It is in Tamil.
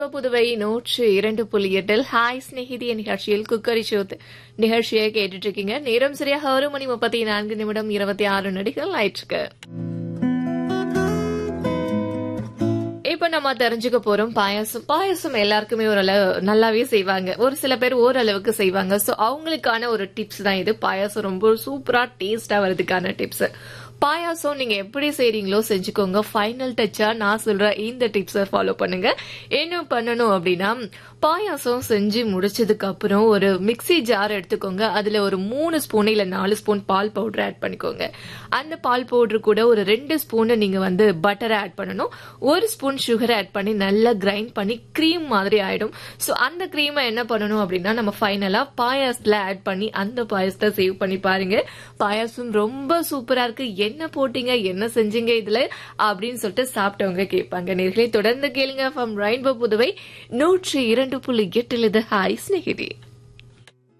புதுவை நூற்று இரண்டு புள்ளி எட்டில் ஹாய் ஸ்நேகிதிய நிகழ்ச்சியில் குக்கரி ஷோத் நிகழ்ச்சியை கேட்டுட்டு இருக்கீங்க நேரம் சரியாக ஒரு மணி முப்பத்தி நான்கு நிமிடம் இருபத்தி ஆறு நொடிகள் ஆயிற்றுக்கு இப்ப நம்ம தெரிஞ்சுக்க போறோம் பாயாசம் பாயாசம் எல்லாருக்குமே ஓரளவு நல்லாவே செய்வாங்க ஒரு சில பேர் ஓரளவுக்கு செய்வாங்க சோ அவங்களுக்கான ஒரு டிப்ஸ் தான் இது பாயாசம் ரொம்ப சூப்பரா டேஸ்டா வரதுக்கான டிப்ஸ் பாயாசம் நீங்க எப்படி செய்றீங்களோ செஞ்சுக்கோங்க ஃபைனல் டச்சா நான் சொல்ற இந்த டிப்ஸை ஃபாலோ பண்ணுங்க என்ன பண்ணணும் அப்படின்னா பாயாசம் செஞ்சு முடிச்சதுக்கு அப்புறம் ஒரு மிக்ஸி ஜார் எடுத்துக்கோங்க அதுல ஒரு மூணு ஸ்பூன் இல்ல நாலு ஸ்பூன் பால் பவுடர் ஆட் பண்ணிக்கோங்க அந்த பால் பவுடர் கூட ஒரு ரெண்டு ஸ்பூன் நீங்க வந்து பட்டரை ஆட் பண்ணணும் ஒரு ஸ்பூன் சுகர் ஆட் பண்ணி நல்லா கிரைண்ட் பண்ணி க்ரீம் மாதிரி ஆயிடும் சோ அந்த க்ரீமை என்ன பண்ணணும் அப்படின்னா நம்ம ஃபைனலா பாயாசத்துல ஆட் பண்ணி அந்த பாயாசத்தை சேவ் பண்ணி பாருங்க பாயாசம் ரொம்ப சூப்பரா இருக்கு என்ன போட்டீங்க என்ன செஞ்சீங்க இதுல அப்படின்னு சொல்லிட்டு சாப்பிட்டவங்க கேட்பாங்க நேர்களை தொடர்ந்து கேளுங்க ஃப்ரம் ரெயின்போ புதுவை நூற்றி இரண்டு புள்ளி எட்டில் இது ஹாய் ஸ்நேகிதி